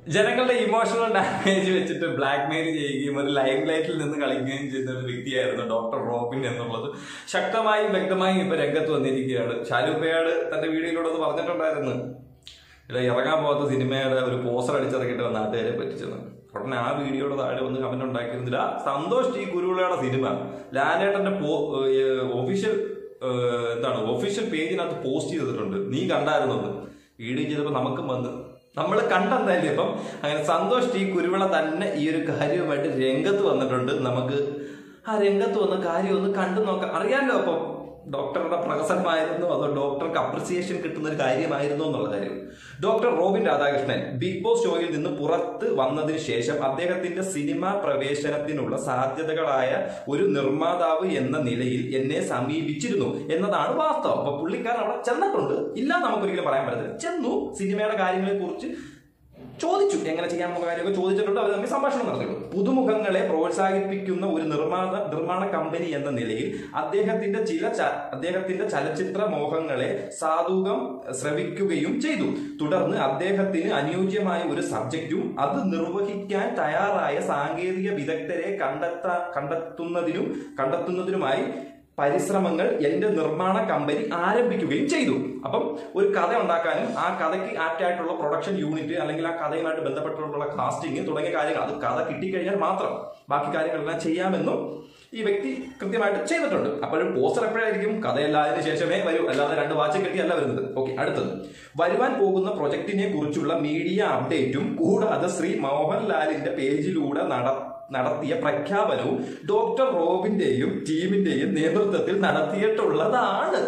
ജനങ്ങളുടെ emotional damage വെച്ചിട്ട് black mail ചെയ്യുകയും ഒരു ലൈം ലൈറ്റിൽ നിന്ന് കളിക്കുകയും ചെയ്ത ഒരു വ്യക്തിയായിരുന്നു ഡോക്ടർ റോബിൻ എന്നുള്ളത് ശക്തമായും വ്യക്തമായും ഇപ്പൊ രംഗത്ത് വന്നിരിക്കുകയാണ് ഷാലൂപ്പയാട് തന്റെ വീഡിയോയിലൂടെ ഒന്ന് പറഞ്ഞിട്ടുണ്ടായിരുന്നു ഇവിടെ ഇറങ്ങാൻ പോകാത്ത സിനിമയുടെ ഒരു പോസ്റ്റർ അടിച്ചിറക്കിയിട്ട് വന്ന നാട്ടുകാരെ പറ്റിച്ചെന്ന് ഉടനെ ആ വീഡിയോയുടെ താഴെ വന്ന് കമന്റ് ഉണ്ടാക്കിയിരുന്നില്ല സന്തോഷ് ടി കുരുവിളയുടെ സിനിമ ലാലേട്ടന്റെ ഒഫീഷ്യൽ എന്താണ് ഒഫീഷ്യൽ പേജിനകത്ത് പോസ്റ്റ് ചെയ്തിട്ടുണ്ട് നീ കണ്ടായിരുന്നു എന്ന് വീഡിയോ ചെയ്തപ്പോൾ നമുക്കും വന്ന് നമ്മൾ കണ്ടെന്തായാലും ഇപ്പം അങ്ങനെ സന്തോഷ് ടി കുരുവിള തന്നെ ഈ ഒരു കാര്യവുമായിട്ട് രംഗത്ത് വന്നിട്ടുണ്ട് നമുക്ക് ആ രംഗത്ത് വന്ന കാര്യം ഒന്ന് കണ്ടു നോക്കാം അറിയാമല്ലോ അപ്പം ഡോക്ടറുടെ പ്രഹസനമായിരുന്നു അതോ ഡോക്ടർക്ക് അപ്രിസിയേഷൻ കിട്ടുന്ന ഒരു കാര്യമായിരുന്നു എന്നുള്ള കാര്യം doctor Robin Radhakrishnan Bigg Boss ഷോയിൽ നിന്ന് പുറത്ത് വന്നതിന് ശേഷം അദ്ദേഹത്തിന്റെ സിനിമാ പ്രവേശനത്തിനുള്ള സാധ്യതകളായ ഒരു നിർമ്മാതാവ് എന്ന നിലയിൽ എന്നെ സമീപിച്ചിരുന്നു എന്നതാണ് വാസ്തവം അപ്പൊ പുള്ളിക്കാരൻ അവിടെ ചെന്നിട്ടുണ്ട് ഇല്ല നമുക്കൊരിക്കലും പറയാൻ പറ്റത്തില്ല ചെന്നു സിനിമയുടെ കാര്യങ്ങളെ കുറിച്ച് ചോദിച്ചു എങ്ങനെ ചെയ്യാനുള്ള കാര്യമൊക്കെ ചോദിച്ചിട്ടുണ്ട് അവർ തമ്മിൽ സംഭാഷണം നടത്തിയുള്ളൂ പുതുമുഖങ്ങളെ പ്രോത്സാഹിപ്പിക്കുന്ന ഒരു നിർമ്മാണ നിർമ്മാണ കമ്പനി എന്ന നിലയിൽ അദ്ദേഹത്തിന്റെ ചില ച- അദ്ദേഹത്തിന്റെ ചലച്ചിത്ര മോഹങ്ങളെ സാധുകം ശ്രവിക്കുകയും ചെയ്തു തുടർന്ന് അദ്ദേഹത്തിന് അനുയോജ്യമായ ഒരു സബ്ജക്റ്റും അത് നിർവഹിക്കാൻ തയ്യാറായ സാങ്കേതിക വിദഗ്ധരെ കണ്ടെത്താ കണ്ടെത്തുന്നതിനും കണ്ടെത്തുന്നതിനുമായി പരിശ്രമങ്ങൾ എന്റെ നിർമ്മാണ കമ്പനി ആരംഭിക്കുകയും ചെയ്തു അപ്പം ഒരു കഥ ഉണ്ടാക്കാനും ആ കഥയ്ക്ക് ആപ്റ്റ് ആയിട്ടുള്ള പ്രൊഡക്ഷൻ യൂണിറ്റ് അല്ലെങ്കിൽ ആ കഥയുമായിട്ട് ബന്ധപ്പെട്ടുള്ള കാസ്റ്റിംഗ് തുടങ്ങിയ കാര്യങ്ങൾ അത് കഥ കിട്ടിക്കഴിഞ്ഞാൽ മാത്രം ബാക്കി കാര്യങ്ങളെല്ലാം ചെയ്യാമെന്നും ഈ വ്യക്തി കൃത്യമായിട്ട് ചെയ്തിട്ടുണ്ട് അപ്പോഴും പോസ്റ്റർ എപ്പോഴായിരിക്കും കഥയല്ല അതിന് ശേഷമേ വരൂ അല്ലാതെ രണ്ട് വാച്ച് കെട്ടിയല്ല വരുന്നത് ഓക്കെ അടുത്തത് വരുവാൻ പോകുന്ന പ്രൊജക്ടിനെ കുറിച്ചുള്ള മീഡിയ അപ്ഡേറ്റും കൂടാതെ ശ്രീ മോഹൻലാലിന്റെ പേജിലൂടെ നട നടത്തിയ പ്രഖ്യാപനവും ഡോക്ടർ റോബിന്റെയും ടീമിന്റെയും നേതൃത്വത്തിൽ നടത്തിയിട്ടുള്ളതാണ്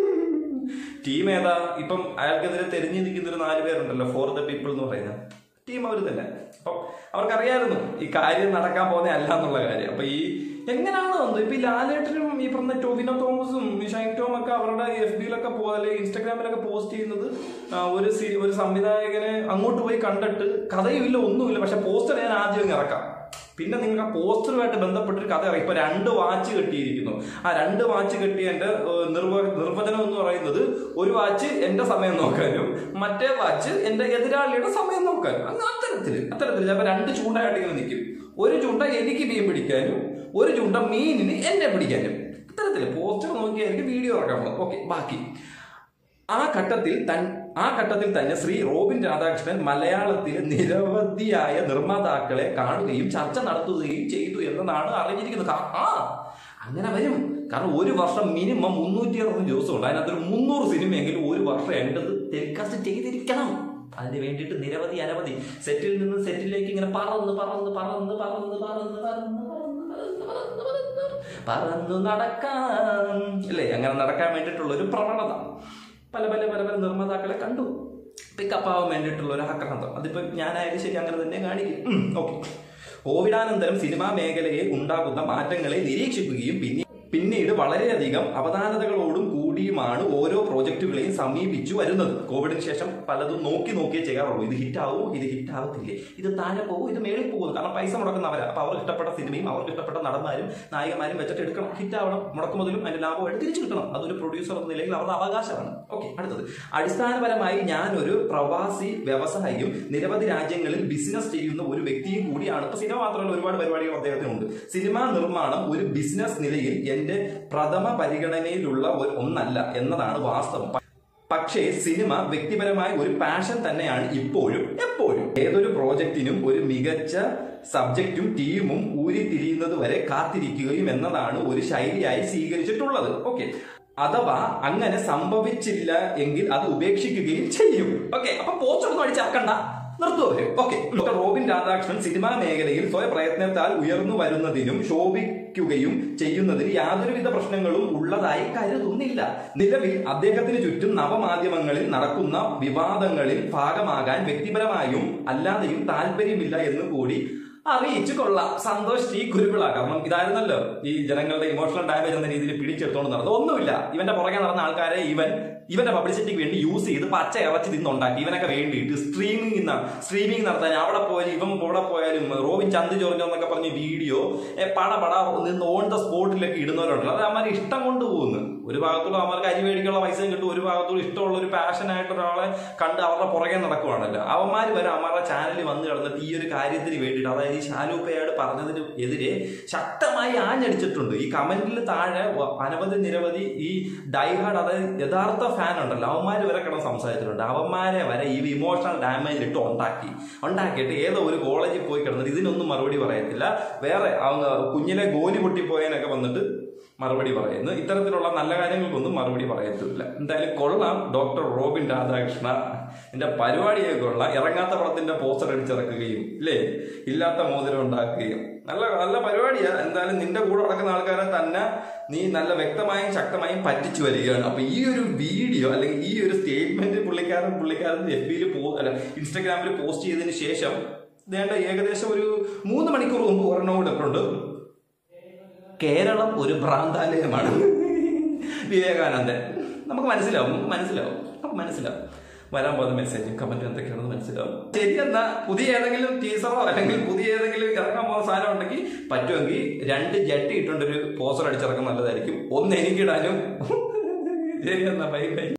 ടീം ഏതാ ഇപ്പം അയാൾക്കെതിരെ തെരഞ്ഞു നിൽക്കുന്ന ഒരു നാല് പേരുണ്ടല്ലോ ഫോർ ദ പീപ്പിൾ എന്ന് പറയുന്നത് ടീം അവർ തന്നെ അപ്പം അവർക്കറിയായിരുന്നു ഈ കാര്യം നടക്കാൻ പോകുന്ന അല്ല എന്നുള്ള കാര്യം അപ്പൊ ഈ എങ്ങനെയാണ് വന്നത് ഇപ്പൊ ഈ ലാലേട്ടനും ഈ പറഞ്ഞ ടോവിനോ തോമസും ഈ ഷൈൻ ടോം ഒക്കെ അവരുടെ എഫ് ബിയിലൊക്കെ പോ അല്ലെങ്കിൽ ഇൻസ്റ്റാഗ്രാമിലൊക്കെ പോസ്റ്റ് ചെയ്യുന്നത് ആ, ഒരു സി ഒരു സംവിധായകനെ അങ്ങോട്ട് പോയി കണ്ടിട്ട് കഥയുമില്ല ഒന്നുമില്ല പക്ഷെ പോസ്റ്റർ ഞാൻ ആദ്യം അങ്ങ് ഇറക്കാം പിന്നെ നിങ്ങൾക്ക് ആ പോസ്റ്ററുമായിട്ട് ബന്ധപ്പെട്ടൊരു കഥ അറിയാം ഇപ്പൊ രണ്ട് വാച്ച് കെട്ടിയിരിക്കുന്നു ആ രണ്ട് വാച്ച് കെട്ടിയതിന്റെ ഏഹ്, നിർവ നിർവചനം എന്ന് പറയുന്നത് ഒരു വാച്ച് എന്റെ സമയം നോക്കാനും മറ്റേ വാച്ച് എന്റെ എതിരാളിയുടെ സമയം നോക്കാനും അങ്ങ് അത്തരത്തില് അത്തരത്തില് ചിലപ്പോ രണ്ട് ചൂണ്ടായിട്ട് ഇങ്ങനെ നിൽക്കും ഒരു ചൂണ്ട എനിക്ക് മീൻ പിടിക്കാനും ഒരു ചൂണ്ട മീനിന് എന്നെ പിടിക്കാനും ഇത്തരത്തില് പോസ്റ്റർ നോക്കിയായിരിക്കും വീഡിയോ ഇറക്കാൻ പോകുന്നത് ഓക്കെ ബാക്കി ആ ഘട്ടത്തിൽ തൻ ആ ഘട്ടത്തിൽ തന്നെ ശ്രീ റോബിൻ രാധാകൃഷ്ണൻ മലയാളത്തിലെ നിരവധിയായ നിർമ്മാതാക്കളെ കാണുകയും ചർച്ച നടത്തുകയും ചെയ്തു എന്നതാണ് അറിഞ്ഞിരിക്കുന്നത് കാ- ആ അങ്ങനെ വരും കാരണം ഒരു വർഷം മിനിമം മുന്നൂറ്റി അറുപത് ദിവസമുണ്ട് അതിനകത്തൊരു മുന്നൂറ് സിനിമയെങ്കിലും ഒരു വർഷം എൻ്റെത് ടെലികാസ്റ്റ് ചെയ്തിരിക്കണം അതിന് വേണ്ടിയിട്ട് നിരവധി അനവധി സെറ്റിൽ നിന്ന് സെറ്റിലേക്ക് ഇങ്ങനെ പറന്ന് പറന്ന് പറന്ന് പറന്ന് പറന്ന് പറന്ന് പറന്ന് പറന്ന് പറന്ന് പറന്ന് പറന്നു നടക്കാം അല്ലേ അങ്ങനെ നടക്കാൻ വേണ്ടിയിട്ടുള്ള ഒരു പ്രവണത പല പല പല പല നിർമ്മാതാക്കളെ കണ്ടു പിക്കപ്പ് ആവാൻ വേണ്ടിയിട്ടുള്ള ഒരു ആക്രാന്തം അതിപ്പോ ഞാനായാലും ശരി അങ്ങനെ തന്നെ കാണിക്കും ഓക്കെ കോവിഡാനന്തരം സിനിമാ മേഖലയിൽ ഉണ്ടാകുന്ന മാറ്റങ്ങളെ നിരീക്ഷിക്കുകയും പിന്നെ പിന്നീട് വളരെയധികം അവധാനതകളോടും കൂടിയുമാണ് ഓരോ പ്രോജക്റ്റുകളെയും സമീപിച്ചു വരുന്നത് കോവിഡിന് ശേഷം പലതും നോക്കി നോക്കിയേ ചെയ്യാറുള്ളൂ ഇത് ഹിറ്റ് ആവുമോ ഇത് ഹിറ്റ് ആവത്തില്ലേ ഇത് താഴെ പോകും ഇത് മേളിൽ പോകും കാരണം പൈസ മുടക്കുന്നവരാ അപ്പൊ അവർക്ക് ഇഷ്ടപ്പെട്ട സിനിമയും അവർക്ക് ഇഷ്ടപ്പെട്ട നടന്മാരും നായികമാരും വെച്ചിട്ട് എടുക്കണം ഹിറ്റ് ആവണം മുടക്കുമുതലും അതിന്റെ ലാഭമായിട്ട് തിരിച്ചു കിട്ടണം അതൊരു പ്രൊഡ്യൂസർ എന്ന നിലയിൽ അവരുടെ അവകാശമാണ് ഓക്കെ അടുത്തത് അടിസ്ഥാനപരമായി ഞാനൊരു പ്രവാസി വ്യവസായിയും നിരവധി രാജ്യങ്ങളിൽ ബിസിനസ് ചെയ്യുന്ന ഒരു വ്യക്തിയും കൂടിയാണ് ഇപ്പൊ സിനിമ മാത്രമല്ല ഒരുപാട് പരിപാടികൾ അദ്ദേഹത്തിനുണ്ട് സിനിമാ നിർമ്മാണം ഒരു ബിസിനസ് നിലയിൽ എന്റെ പ്രഥമ പരിഗണനയിലുള്ള ഒരു ഒന്നല്ല എന്നതാണ് വാസ്തവം പ- പക്ഷേ സിനിമ വ്യക്തിപരമായ ഒരു പാഷൻ തന്നെയാണ് ഇപ്പോഴും എപ്പോഴും ഏതൊരു പ്രോജക്റ്റിനും ഒരു മികച്ച സബ്ജക്റ്റും ടീമും ഊരിത്തിരിയുന്നത് വരെ കാത്തിരിക്കുകയും എന്നതാണ് ഒരു ശൈലിയായി സ്വീകരിച്ചിട്ടുള്ളത് ഓക്കെ അഥവാ അങ്ങനെ സംഭവിച്ചില്ല എങ്കിൽ അത് ഉപേക്ഷിക്കുകയും ചെയ്യും ഓക്കെ അപ്പൊ പോസ്റ്റർ ഒന്നും അടിച്ചിറക്കണ്ട നിർത്തുവരെ okay doctor Robin Radhakrishnan cinema മേഖലയിൽ സ്വയം പ്രയത്നത്താൽ ഉയർന്നു വരുന്നതിനും ശോഭിക്കുകയും ചെയ്യുന്നതിന് യാതൊരുവിധ പ്രശ്നങ്ങളും ഉള്ളതായി കരുതുന്നില്ല നിലവിൽ അദ്ദേഹത്തിന് ചുറ്റും നവമാധ്യമങ്ങളിൽ നടക്കുന്ന വിവാദങ്ങളിൽ ഭാഗമാകാൻ വ്യക്തിപരമായും അല്ലാതെയും താല്പര്യമില്ല എന്ന് കൂടി അറിയിച്ചു കൊള്ളാം സന്തോഷ് ടി കുരുവിള കാരണം ഇതായിരുന്നല്ലോ ഈ ജനങ്ങളുടെ ഇമോഷണൽ ഡാമേജ് എന്ന രീതിയിൽ പിടിച്ചെടുത്തോണ്ട് നടന്നത് ഒന്നുമില്ല ഇവന്റെ പുറകെ നടന്ന ആൾക്കാരെ ഇവൻ ഇവന്റെ പബ്ലിസിറ്റിക്ക് വേണ്ടി യൂസ് ചെയ്ത് പച്ച ഇറച്ചി തിന്നുണ്ടാക്കി ഇവനൊക്കെ വേണ്ടിയിട്ട് സ്ട്രീമിംഗ് സ്ട്രീമിംഗ് നടത്താൻ അവിടെ പോയാലും ഇവൻ ഇവിടെ പോയാലും റോബിൻ ചന്ത് ചോറിഞ്ഞോ എന്നൊക്കെ പറഞ്ഞ വീഡിയോ പട പട നിന്ന് ഓൺ ദ സ്പോട്ടിലൊക്കെ ഇടുന്നവരുണ്ടല്ലോ അത് അമ്മ ഇഷ്ടം കൊണ്ട് പോകുന്നു ഒരു ഭാഗത്തൂടെ അവർക്ക് അരി മേടിക്കാനുള്ള പൈസയും കിട്ടും ഒരു ഭാഗത്തൂടെ ഇഷ്ടമുള്ള ഒരു പാഷനായിട്ട് ഒരാളെ കണ്ട് അവരുടെ പുറകെ നടക്കുവാണല്ലോ അവന്മാർ വരെ അവന്മാരുടെ ചാനലിൽ വന്ന് കിടന്നിട്ട് ഈ ഒരു കാര്യത്തിന് വേണ്ടിയിട്ട് അതായത് ഈ ശാലൂപ്പയാട് പറഞ്ഞതിന് എതിരെ ശക്തമായി ആഞ്ഞടിച്ചിട്ടുണ്ട് ഈ കമന്റിൽ താഴെ വ- അനവധി നിരവധി ഈ ഡൈഹാർഡ് അതായത് യഥാർത്ഥ ഫാൻ ഉണ്ടല്ലോ അവന്മാർ വരെ കിടന്ന് സംസാരിച്ചിട്ടുണ്ട് അവന്മാരെ വരെ ഈ ഇമോഷണൽ ഡാമേജ് ഇട്ട് ഉണ്ടാക്കി ഉണ്ടാക്കിയിട്ട് ഏതോ ഒരു കോളേജിൽ പോയി കിടന്നിട്ട് ഇതിനൊന്നും മറുപടി പറയത്തില്ല വേറെ അവ- കുഞ്ഞിലെ ഗോലി പൊട്ടിപ്പോയതിനൊക്കെ വന്നിട്ട് മറുപടി പറയുന്നു ഇത്തരത്തിലുള്ള നല്ല കാര്യങ്ങൾക്കൊന്നും മറുപടി പറയത്തില്ല എന്തായാലും കൊള്ളാം ഡോക്ടർ റോബിൻ രാധാകൃഷ്ണ നിന്റെ പരിപാടിയെ കൊള്ളാം ഇറങ്ങാത്ത പടത്തിന്റെ പോസ്റ്റർ അടിച്ചിറക്കുകയും ഇല്ലേ ഇല്ലാത്ത മോതിരം ഉണ്ടാക്കുകയും നല്ല നല്ല പരിപാടിയാ എന്തായാലും നിന്റെ കൂടെ നടക്കുന്ന ആൾക്കാരെ തന്നെ നീ നല്ല വ്യക്തമായും ശക്തമായും പറ്റിച്ചു വരികയാണ് അപ്പൊ ഈ ഒരു വീഡിയോ അല്ലെങ്കിൽ ഈ ഒരു സ്റ്റേറ്റ്മെന്റ് പുള്ളിക്കാരൻ പുള്ളിക്കാരൻ എഫ് ബിയിൽ അല്ല ഇൻസ്റ്റാഗ്രാമിൽ പോസ്റ്റ് ചെയ്തതിന് ശേഷം വേണ്ട ഏകദേശം ഒരു മൂന്ന് മണിക്കൂർ മുമ്പ് ഒരെണ്ണം കൂടെ ഇട്ടുണ്ട് കേരളം ഒരു ഭ്രാന്താലയമാണ് വിവേകാനന്ദൻ നമുക്ക് മനസ്സിലാവും നമുക്ക് മനസ്സിലാവും നമുക്ക് മനസ്സിലാവും വരാൻ പോകുന്ന മെസ്സേജും കമന്റും എന്തൊക്കെയാണെന്ന് മനസ്സിലാവും ശരി എന്നാ പുതിയ ഏതെങ്കിലും ടീസറോ അല്ലെങ്കിൽ പുതിയ ഏതെങ്കിലും ഇറങ്ങാൻ പോകുന്ന സാധനം ഉണ്ടെങ്കിൽ പറ്റുമെങ്കിൽ രണ്ട് ജട്ടി ഇട്ടുണ്ടൊരു പോസ്റ്റർ അടിച്ചിറക്കാൻ നല്ലതായിരിക്കും ഒന്ന് എനിക്കിടാനും ശരി എന്നാ ബൈ ബൈ